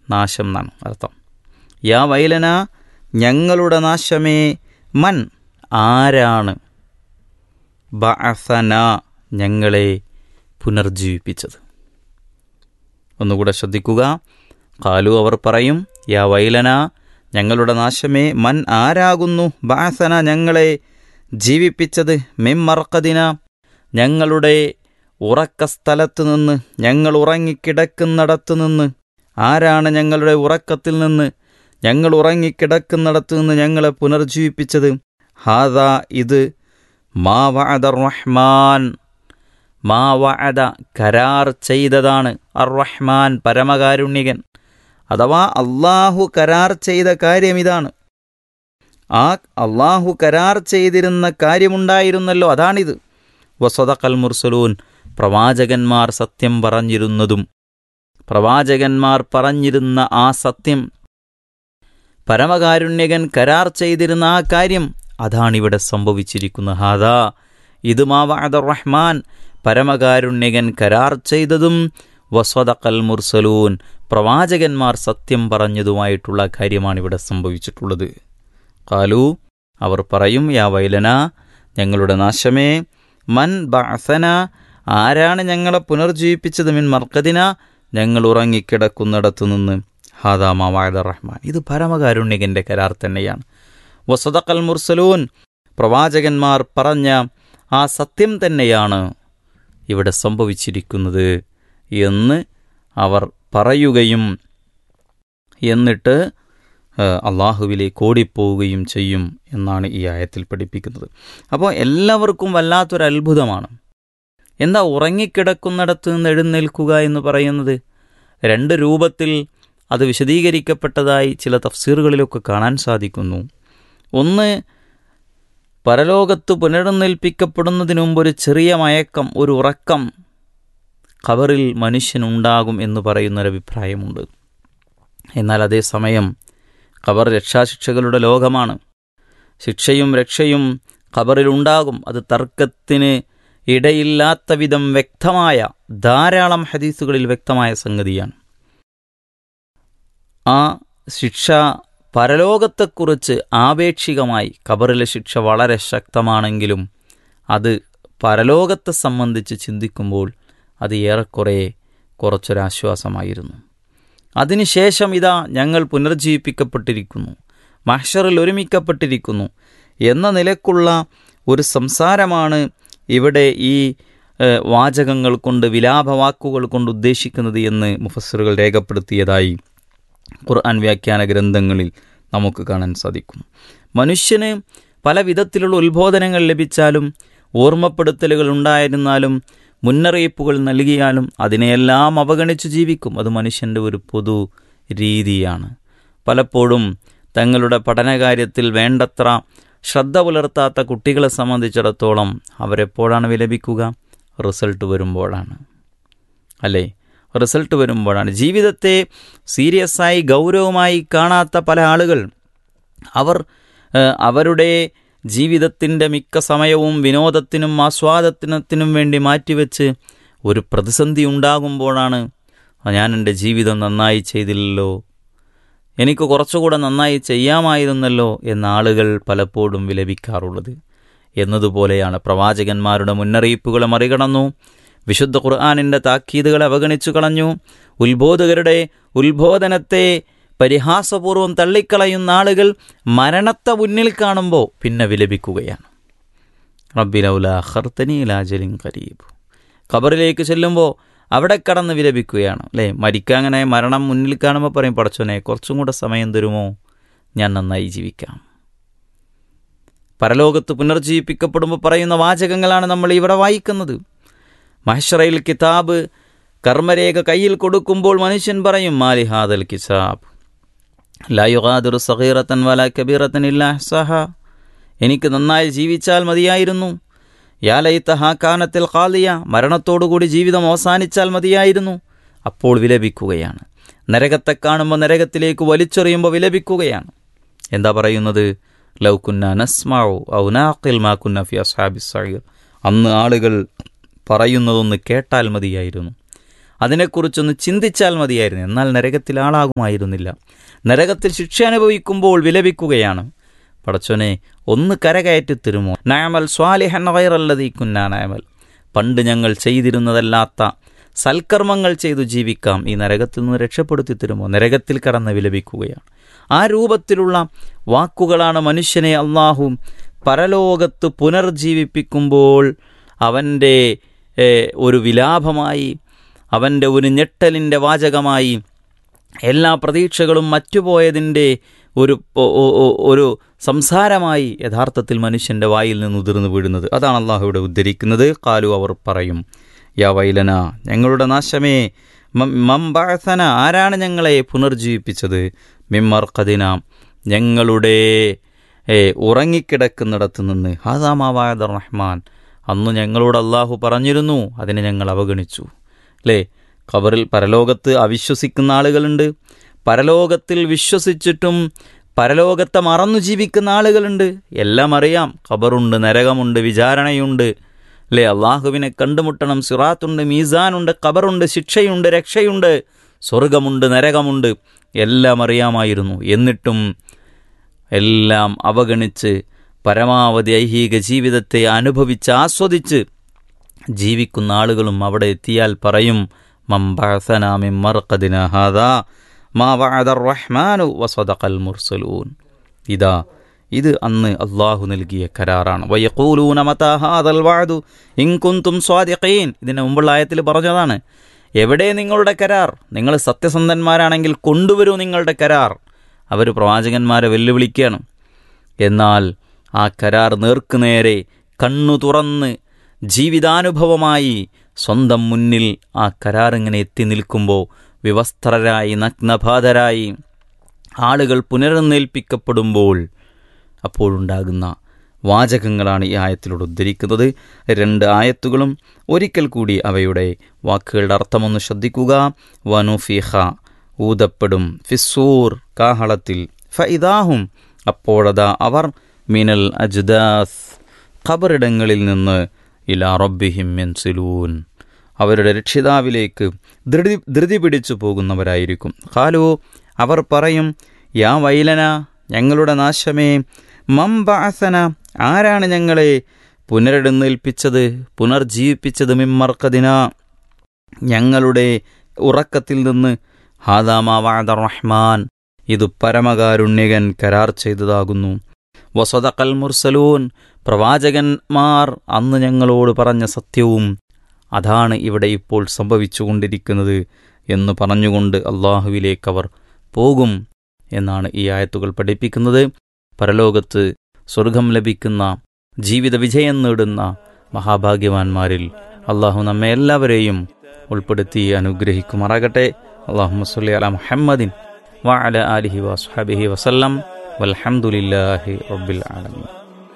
നാശം എന്നാണ് അർത്ഥം യാ വൈലന ഞങ്ങളുടെ നാശമേ മൻ ആരാണ് ബഅസന ഞങ്ങളെ പുനർജീവിപ്പിച്ചത് ഒന്നുകൂടെ ശ്രദ്ധിക്കുക കാലു അവർ പറയും യാ വൈലന ഞങ്ങളുടെ നാശമേ മൻ ആരാകുന്നു ബാസന ഞങ്ങളെ ജീവിപ്പിച്ചത് മെമ്മർക്കദിന ഞങ്ങളുടെ ഉറക്കസ്ഥലത്ത് നിന്ന് ഞങ്ങൾ ഉറങ്ങിക്കിടക്കുന്നിടത്ത് നിന്ന് ആരാണ് ഞങ്ങളുടെ ഉറക്കത്തിൽ നിന്ന് ഞങ്ങൾ ഉറങ്ങിക്കിടക്കുന്നിടത്ത് നിന്ന് ഞങ്ങളെ പുനർജീവിപ്പിച്ചത് ഹാദ ഇത് മാ വഅദ റഹ്മാൻ മാ വഅദ കരാർ ചെയ്തതാണ് അർ റഹ്മാൻ പരമകാരുണ്യകൻ അഥവാ അള്ളാഹു കരാർ ചെയ്ത കാര്യം ഇതാണ് ആ അള്ളാഹു കരാർ ചെയ്തിരുന്ന കാര്യമുണ്ടായിരുന്നല്ലോ അതാണിത് വസദഖൽ മുർസലൂൻ പ്രവാചകന്മാർ സത്യം പറഞ്ഞിരുന്നതും പ്രവാചകന്മാർ പറഞ്ഞിരുന്ന ആ സത്യം പരമകാരുണ്യകൻ കരാർ ചെയ്തിരുന്ന ആ കാര്യം അതാണിവിടെ സംഭവിച്ചിരിക്കുന്നത് ഹാദാ ഇത് മാവാദ റഹ്മാൻ പരമകാരുണ്യകൻ കരാർ ചെയ്തതും വസ്വദക്കൽ മുർസലൂൻ പ്രവാചകന്മാർ സത്യം പറഞ്ഞതുമായിട്ടുള്ള കാര്യമാണ് ഇവിടെ സംഭവിച്ചിട്ടുള്ളത് കാലു അവർ പറയും യാ വൈലന ഞങ്ങളുടെ നാശമേ മൻ ബഅസന ആരാണ് ഞങ്ങളെ പുനർജീവിപ്പിച്ചത് മിൻ മർക്കദിന ഞങ്ങൾ ഉറങ്ങിക്കിടക്കുന്നിടത്തു നിന്ന് ഹാദാ മാവാദ റഹ്മാൻ ഇത് പരമകാരുണ്യകന്റെ കരാർ തന്നെയാണ് വസദക്കൽ മുർസലൂൻ പ്രവാചകന്മാർ പറഞ്ഞ ആ സത്യം തന്നെയാണ് ഇവിടെ സംഭവിച്ചിരിക്കുന്നത് എന്ന് അവർ പറയുകയും എന്നിട്ട് അള്ളാഹുവിലേക്ക് ഓടിപ്പോവുകയും ചെയ്യും എന്നാണ് ഈ ആയത്തിൽ പഠിപ്പിക്കുന്നത് അപ്പോൾ എല്ലാവർക്കും വല്ലാത്തൊരു അത്ഭുതമാണ് എന്താ ഉറങ്ങിക്കിടക്കുന്നിടത്ത് നിന്ന് എഴുന്നേൽക്കുക എന്ന് പറയുന്നത് രണ്ട് രൂപത്തിൽ അത് വിശദീകരിക്കപ്പെട്ടതായി ചില തഫ്സീറുകളിലൊക്കെ കാണാൻ സാധിക്കുന്നു ഒന്ന് പരലോകത്ത് പുനരുന്നേൽപ്പിക്കപ്പെടുന്നതിന് മുമ്പ് ഒരു ചെറിയ മയക്കം ഒരു ഉറക്കം ഖബറിൽ മനുഷ്യനുണ്ടാകും എന്ന് പറയുന്നൊരഭിപ്രായമുണ്ട് എന്നാൽ അതേസമയം ഖബർ രക്ഷാശിക്ഷകളുടെ ലോകമാണ് ശിക്ഷയും രക്ഷയും ഖബറിലുണ്ടാകും അത് തർക്കത്തിന് ഇടയില്ലാത്ത വിധം വ്യക്തമായ ധാരാളം ഹദീസുകളിൽ വ്യക്തമായ സംഗതിയാണ് ആ ശിക്ഷ പരലോകത്തെക്കുറിച്ച് ആപേക്ഷികമായി ഖബറിലെ ശിക്ഷ വളരെ ശക്തമാണെങ്കിലും അത് പരലോകത്തെ സംബന്ധിച്ച് ചിന്തിക്കുമ്പോൾ അത് ഏറെക്കുറെ കുറച്ചൊരാശ്വാസമായിരുന്നു അതിനുശേഷം ഇതാ ഞങ്ങൾ പുനർജീവിപ്പിക്കപ്പെട്ടിരിക്കുന്നു മഹ്ഷറിൽ ഒരുമിക്കപ്പെട്ടിരിക്കുന്നു എന്ന നിലക്കുള്ള ഒരു സംസാരമാണ് ഇവിടെ ഈ വാചകങ്ങൾ കൊണ്ട് വിലാപവാക്കുകൾ കൊണ്ട് ഉദ്ദേശിക്കുന്നത് എന്ന് മുഫസ്സിറുകൾ രേഖപ്പെടുത്തിയതായി ഖുർആൻ വ്യാഖ്യാന ഗ്രന്ഥങ്ങളിൽ നമുക്ക് കാണാൻ സാധിക്കും മനുഷ്യന് പല വിധത്തിലുള്ള ഉത്ബോധനങ്ങൾ ലഭിച്ചാലും ഓർമ്മപ്പെടുത്തലുകൾ ഉണ്ടായിരുന്നാലും മുന്നറിയിപ്പുകൾ നൽകിയാലും അതിനെയെല്ലാം അവഗണിച്ചു ജീവിക്കും അത് മനുഷ്യൻ്റെ ഒരു പൊതു രീതിയാണ് പലപ്പോഴും തങ്ങളുടെ പഠനകാര്യത്തിൽ വേണ്ടത്ര ശ്രദ്ധ പുലർത്താത്ത കുട്ടികളെ സംബന്ധിച്ചിടത്തോളം അവരെപ്പോഴാണ് വിലപിക്കുക റിസൾട്ട് വരുമ്പോഴാണ് അല്ലേ റിസൾട്ട് വരുമ്പോഴാണ് ജീവിതത്തെ സീരിയസായി ഗൗരവമായി കാണാത്ത പല ആളുകൾ അവർ അവരുടെ ജീവിതത്തിൻ്റെ മിക്ക സമയവും വിനോദത്തിനും ആസ്വാദനത്തിനും വേണ്ടി മാറ്റിവെച്ച് ഒരു പ്രതിസന്ധി ഉണ്ടാകുമ്പോഴാണ് ഞാൻ എൻ്റെ ജീവിതം നന്നായി ചെയ്തില്ലല്ലോ എനിക്ക് കുറച്ചുകൂടെ നന്നായി ചെയ്യാമായിരുന്നല്ലോ എന്ന ആളുകൾ പലപ്പോഴും വിലപിക്കാറുള്ളത് എന്നതുപോലെയാണ് പ്രവാചകന്മാരുടെ മുന്നറിയിപ്പുകളെ മറികടന്നു വിശുദ്ധ ഖുർആാനിൻ്റെ താക്കീതുകളെ അവഗണിച്ചു കളഞ്ഞു ഉത്ബോധകരുടെ ഉത്ബോധനത്തെ പരിഹാസപൂർവ്വം തള്ളിക്കളയുന്ന ആളുകൾ മരണത്തെ മുന്നിൽ കാണുമ്പോൾ പിന്നെ വിലപിക്കുകയാണ് റബ്ബിലൗല ഖർത്തനി ലാജലിൻ കരീബ് ഖബറിലേക്ക് ചെല്ലുമ്പോൾ അവിടെ കടന്ന് വിലപിക്കുകയാണ് അല്ലേ മരിക്കാൻ അങ്ങനെ മരണം മുന്നിൽ കാണുമ്പോൾ പറയും പടച്ചോനെ കുറച്ചും കൂടെ സമയം തരുമോ ഞാൻ നന്നായി ജീവിക്കാം പരലോകത്ത് പുനർജീവിപ്പിക്കപ്പെടുമ്പോൾ പറയുന്ന വാചകങ്ങളാണ് നമ്മൾ ഇവിടെ വായിക്കുന്നത് മഹഷറയിൽ കിതാബ് കർമ്മരേഖ കയ്യിൽ കൊടുക്കുമ്പോൾ മനുഷ്യൻ പറയും മാലിഹാദൽ കിതാബ് ലായുഗാദുർ സഹീറത്തൻ വല കബീറത്തൻ ഇല്ലാ സഹ എനിക്ക് നന്നായി ജീവിച്ചാൽ മതിയായിരുന്നു യാലയിത്ത ഹാ കാനത്തിൽ ഖാലിയ മരണത്തോടുകൂടി ജീവിതം അവസാനിച്ചാൽ മതിയായിരുന്നു അപ്പോൾ വിലപിക്കുകയാണ് നരകത്തെ കാണുമ്പോൾ നരകത്തിലേക്ക് വലിച്ചെറിയുമ്പോൾ വിലപിക്കുകയാണ് എന്താ പറയുന്നത് ലൗകുന്ന നസ്മാവോ ഔനാഖിൽ മാക്കുന്ന ഫി അസ്ഹാബി സഹീർ അന്ന് ആളുകൾ പറയുന്നതൊന്ന് കേട്ടാൽ മതിയായിരുന്നു അതിനെക്കുറിച്ചൊന്ന് ചിന്തിച്ചാൽ മതിയായിരുന്നു എന്നാൽ നരകത്തിൽ ആളാകുമായിരുന്നില്ല നരകത്തിൽ ശിക്ഷ അനുഭവിക്കുമ്പോൾ വിലപിക്കുകയാണ് പടച്ചോനെ ഒന്ന് കരകയറ്റി തരുമോ നയമൽ സ്വാലിഹൻ വയറല്ലതീ കുന്നാ നയമൽ പണ്ട് ഞങ്ങൾ ചെയ്തിരുന്നതല്ലാത്ത സൽക്കർമ്മങ്ങൾ ചെയ്തു ജീവിക്കാം ഈ നരകത്തിൽ നിന്ന് രക്ഷപ്പെടുത്തി തരുമോ നരകത്തിൽ കടന്ന് വിലപിക്കുകയാണ് ആ രൂപത്തിലുള്ള വാക്കുകളാണ് മനുഷ്യനെ അള്ളാഹു പരലോകത്ത് പുനർജീവിപ്പിക്കുമ്പോൾ അവൻ്റെ ഏഹ്, ഒരു വിലാപമായി അവൻ്റെ ഒരു ഞെട്ടലിൻ്റെ വാചകമായി എല്ലാ പ്രതീക്ഷകളും മറ്റുപോയതിൻ്റെ ഒരു ഒ- ഒ- ഒ- ഒരു സംസാരമായി യഥാർത്ഥത്തിൽ മനുഷ്യൻ്റെ വായിൽ നിന്ന് ഉതിർന്നു വീഴുന്നത് അതാണ് അള്ളാഹു ഇവിടെ ഉദ്ധരിക്കുന്നത് കാലു അവർ പറയും യാ വൈലന ഞങ്ങളുടെ നാശമേ മം- മംബഅസന ആരാണ് ഞങ്ങളെ പുനർജീവിപ്പിച്ചത് മിമ്മർക്കദിന ഞങ്ങളുടെ ഏ, ഉറങ്ങിക്കിടക്കുന്നിടത്ത് നിന്ന് ഹാദാമാവാദ റഹ്മാൻ അന്നു ഞങ്ങളോട് അള്ളാഹു പറഞ്ഞിരുന്നു അതിനെ ഞങ്ങൾ അവഗണിച്ചു അല്ലേ ഖബറിൽ പരലോകത്ത് അവിശ്വസിക്കുന്ന ആളുകളുണ്ട് പരലോകത്തിൽ വിശ്വസിച്ചിട്ടും പരലോകത്തെ മറന്നു ജീവിക്കുന്ന ആളുകളുണ്ട് എല്ലാം അറിയാം ഖബറുണ്ട് നരകമുണ്ട് വിചാരണയുണ്ട് അല്ലേ അള്ളാഹുവിനെ കണ്ടുമുട്ടണം സിറാത്തുണ്ട് മീസാനുണ്ട് ഖബറുണ്ട് ശിക്ഷയുണ്ട് രക്ഷയുണ്ട് സ്വർഗമുണ്ട് നരകമുണ്ട് എല്ലാം അറിയാമായിരുന്നു എന്നിട്ടും എല്ലാം അവഗണിച്ച് പരമാവധി ഐഹിക ജീവിതത്തെ അനുഭവിച്ച് ആസ്വദിച്ച് ജീവിക്കുന്ന ആളുകളും അവിടെ എത്തിയാൽ പറയും മംബഅസനാമിൻ മർഖദിന ഹാദാ മാ വഅദർ റഹ്മാനു വസദഖൽ മുർസലൂൻ ഇതാ ഇത് അന്ന് അള്ളാഹു നൽകിയ കരാറാണ് വയഖൂലൂന മതാ ഹാദൽ വഅദു ഇൻ കുന്തും സ്വാദിഖീൻ ഇതിന് മുമ്പുള്ള ആയത്തിൽ പറഞ്ഞതാണ് എവിടെ നിങ്ങളുടെ കരാർ നിങ്ങൾ സത്യസന്ധന്മാരാണെങ്കിൽ കൊണ്ടുവരൂ നിങ്ങളുടെ കരാർ അവർ പ്രവാചകന്മാരെ വെല്ലുവിളിക്കുകയാണ് എന്നാൽ ആ കരാർ നേർക്കുനേരെ കണ്ണു തുറന്ന് ജീവിതാനുഭവമായി സ്വന്തം മുന്നിൽ ആ കരാർ ഇങ്ങനെ എത്തി നിൽക്കുമ്പോൾ വിവസ്ത്രരായി നഗ്നപാതരായി ആളുകൾ പുനരുന്നേൽപ്പിക്കപ്പെടുമ്പോൾ അപ്പോഴുണ്ടാകുന്ന വാചകങ്ങളാണ് ഈ ആയത്തിലൂടെ ഉദ്ധരിക്കുന്നത് രണ്ട് ആയത്തുകളും ഒരിക്കൽ കൂടി അവയുടെ വാക്കുകളുടെ അർത്ഥമൊന്ന് ശ്രദ്ധിക്കുക വനുഫിഹ ഊതപ്പെടും ഫിസൂർ കാഹളത്തിൽ ഫഇദാഹും അപ്പോഴതാ അവർ മിനൽ അജ്ദാസ് ഖബറിടങ്ങളിൽ നിന്ന് ഇലാ റബ്ബിഹിം യൻസിലൂൻ അവരുടെ രക്ഷിതാവിലേക്ക് ധൃതി ധൃതി പിടിച്ചു പോകുന്നവരായിരിക്കും ഖാലു അവർ പറയും യാ വൈലന ഞങ്ങളുടെ നാശമേ മംബഅസന ആരാണ് ഞങ്ങളെ പുനരെഴുന്നേൽപ്പിച്ചത് പുനർജീവിപ്പിച്ചത് മിമ്മർക്കദിന ഞങ്ങളുടെ ഉറക്കത്തിൽ നിന്ന് ഹാദാമാവാദ റഹ്മാൻ ഇത് പരമകാരുണ്യകൻ കരാർ ചെയ്തതാകുന്നു വസദഖൽ മുർസലൂൻ പ്രവാചകന്മാർ അന്ന് ഞങ്ങളോട് പറഞ്ഞ സത്യവും അതാണ് ഇവിടെ ഇപ്പോൾ സംഭവിച്ചുകൊണ്ടിരിക്കുന്നത് എന്ന് പറഞ്ഞുകൊണ്ട് അള്ളാഹുവിലേക്ക് അവർ പോകും എന്നാണ് ഈ ആയത്തുകൾ പഠിപ്പിക്കുന്നത് പരലോകത്ത് സ്വർഗം ലഭിക്കുന്ന ജീവിത വിജയം നേടുന്ന മഹാഭാഗ്യവാന്മാരിൽ അള്ളാഹു നമ്മെ എല്ലാവരെയും ഉൾപ്പെടുത്തി അനുഗ്രഹിക്കുമാറാകട്ടെ അള്ളാഹു മസ്ലി അല മുഹമ്മദിൻ വഅല ആലിഹി വസ്ഹബിഹി വസല്ലം വൽഹംദുലില്ലാഹി റബ്ബിൽ ആലമീൻ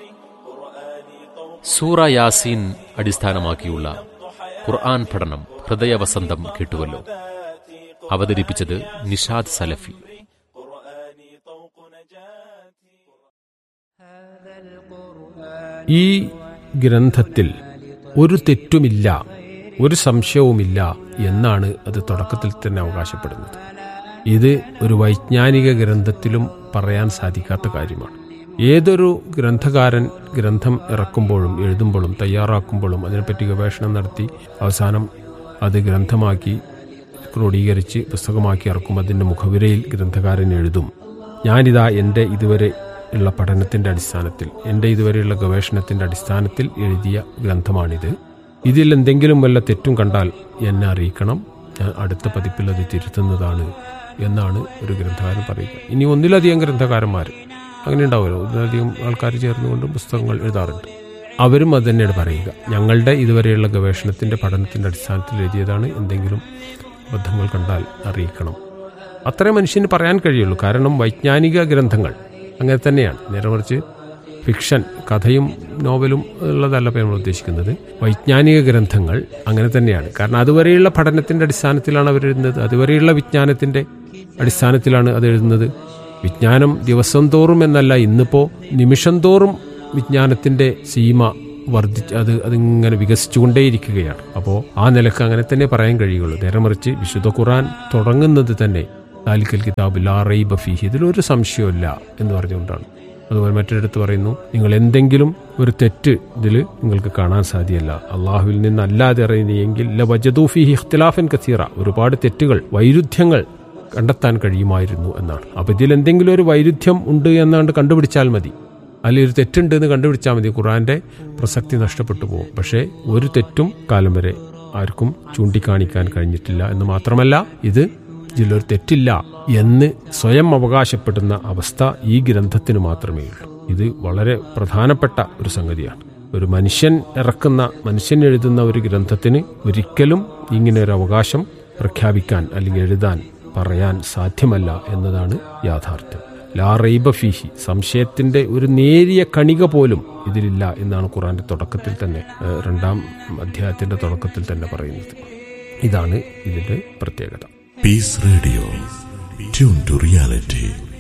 സൂറ യാസീൻ അടിസ്ഥാനമാക്കിയുള്ള ഖുർആൻ പഠനം ഹൃദയവസന്തം കേട്ടുവല്ലോ അവതരിപ്പിച്ചത് നിഷാദ് സലഫി ഈ ഗ്രന്ഥത്തിൽ ഒരു തെറ്റുമില്ല ഒരു സംശയവുമില്ല എന്നാണ് അത് തുടക്കത്തിൽ തന്നെ അവകാശപ്പെടുന്നത് ഇത് ഒരു വൈജ്ഞാനിക ഗ്രന്ഥത്തിലും പറയാൻ സാധിക്കാത്ത കാര്യമാണ് ഏതൊരു ഗ്രന്ഥകാരൻ ഗ്രന്ഥം ഇറക്കുമ്പോഴും എഴുതുമ്പോഴും തയ്യാറാക്കുമ്പോഴും അതിനെപ്പറ്റി ഗവേഷണം നടത്തി അവസാനം അത് ഗ്രന്ഥമാക്കി ക്രോഡീകരിച്ച് പുസ്തകമാക്കി ഇറക്കും അതിൻ്റെ മുഖവിരയിൽ ഗ്രന്ഥകാരൻ എഴുതും ഞാനിതാ എൻ്റെ ഇതുവരെ ഉള്ള പഠനത്തിൻ്റെ അടിസ്ഥാനത്തിൽ എൻ്റെ ഇതുവരെയുള്ള ഗവേഷണത്തിൻ്റെ അടിസ്ഥാനത്തിൽ എഴുതിയ ഗ്രന്ഥമാണിത് ഇതിൽ എന്തെങ്കിലും വല്ല തെറ്റും കണ്ടാൽ എന്നെ അറിയിക്കണം ഞാൻ അടുത്ത പതിപ്പിൽ അത് തിരുത്തുന്നതാണ് എന്നാണ് ഒരു ഗ്രന്ഥകാരൻ പറയുക ഇനി ഒന്നിലധികം ഗ്രന്ഥകാരന്മാർ അങ്ങനെ ഉണ്ടാവുമല്ലോ ഒന്നിലധികം ആൾക്കാർ ചേർന്നുകൊണ്ട് പുസ്തകങ്ങൾ എഴുതാറുണ്ട് അവരും അത് തന്നെയാണ് പറയുക ഞങ്ങളുടെ ഇതുവരെയുള്ള ഗവേഷണത്തിൻ്റെ പഠനത്തിൻ്റെ അടിസ്ഥാനത്തിൽ എഴുതിയതാണ് എന്തെങ്കിലും അബദ്ധങ്ങൾ കണ്ടാൽ അറിയിക്കണം അത്രേ മനുഷ്യന് പറയാൻ കഴിയുള്ളൂ കാരണം വൈജ്ഞാനിക ഗ്രന്ഥങ്ങൾ അങ്ങനെ തന്നെയാണ് നേരെ മറിച്ച് ഫിക്ഷൻ കഥയും നോവലും ഉള്ളതല്ല ഇപ്പോൾ നമ്മൾ ഉദ്ദേശിക്കുന്നത് വൈജ്ഞാനിക ഗ്രന്ഥങ്ങൾ അങ്ങനെ തന്നെയാണ് കാരണം അതുവരെയുള്ള പഠനത്തിന്റെ അടിസ്ഥാനത്തിലാണ് അവർ എഴുതുന്നത് അതുവരെയുള്ള വിജ്ഞാനത്തിന്റെ അടിസ്ഥാനത്തിലാണ് അത് എഴുതുന്നത് വിജ്ഞാനം ദിവസം തോറും എന്നല്ല ഇന്നിപ്പോ നിമിഷം തോറും വിജ്ഞാനത്തിന്റെ സീമ വർദ്ധിച്ച് അത് അതിങ്ങനെ വികസിച്ചുകൊണ്ടേയിരിക്കുകയാണ് അപ്പോൾ ആ നിലക്ക് അങ്ങനെ തന്നെ പറയാൻ കഴിയുള്ളൂ നേരെ മറിച്ച് വിശുദ്ധ ഖുറാൻ തുടങ്ങുന്നത് തന്നെ താലിക്കൽ കിതാബ് ലാ റൈബ ഫീഹി ഇതിലൊരു സംശയമില്ല എന്ന് പറഞ്ഞുകൊണ്ടാണ് അതുപോലെ മറ്റൊരിടത്ത് പറയുന്നു നിങ്ങൾ എന്തെങ്കിലും ഒരു തെറ്റ് ഇതിൽ നിങ്ങൾക്ക് കാണാൻ സാധ്യമല്ല അള്ളാഹുവിൽ നിന്നല്ലാതെ അറിയുന്നെങ്കിൽ ല വജദൂഫിഹി ഇഖ്തിലാഫൻ കസീറ ഒരുപാട് തെറ്റുകൾ വൈരുദ്ധ്യങ്ങൾ കണ്ടെത്താൻ കഴിയുമായിരുന്നു എന്നാണ് അപ്പോൾ ഇതിൽ എന്തെങ്കിലും ഒരു വൈരുദ്ധ്യം ഉണ്ട് എന്നാണ്ട് കണ്ടുപിടിച്ചാൽ മതി അല്ലെങ്കിൽ ഒരു തെറ്റുണ്ട് എന്ന് കണ്ടുപിടിച്ചാൽ മതി ഖുറാന്റെ പ്രസക്തി നഷ്ടപ്പെട്ടു പോകും പക്ഷേ ഒരു തെറ്റും കാലം വരെ ആർക്കും ചൂണ്ടിക്കാണിക്കാൻ കഴിഞ്ഞിട്ടില്ല എന്ന് മാത്രമല്ല ഇത് ഇതിലൊരു തെറ്റില്ല എന്ന് സ്വയം അവകാശപ്പെടുന്ന അവസ്ഥ ഈ ഗ്രന്ഥത്തിന് മാത്രമേ ഉള്ളൂ ഇത് വളരെ പ്രധാനപ്പെട്ട ഒരു സംഗതിയാണ് ഒരു മനുഷ്യൻ ഇറക്കുന്ന മനുഷ്യൻ എഴുതുന്ന ഒരു ഗ്രന്ഥത്തിന് ഒരിക്കലും ഇങ്ങനെ ഒരു അവകാശം പ്രഖ്യാപിക്കാൻ അല്ലെങ്കിൽ എഴുതാൻ പറയാൻ സാധ്യമല്ല എന്നതാണ് യാഥാർത്ഥ്യം ലാ റൈബ ഫീഹി സംശയത്തിന്റെ ഒരു നേരിയ കണിക പോലും ഇതിലില്ല എന്നാണ് ഖുറാന്റെ തുടക്കത്തിൽ തന്നെ ഏഹ്, രണ്ടാം അധ്യായത്തിന്റെ തുടക്കത്തിൽ തന്നെ പറയുന്നത് ഇതാണ് ഇതിന്റെ പ്രത്യേകത Peace Radio. Tune to reality.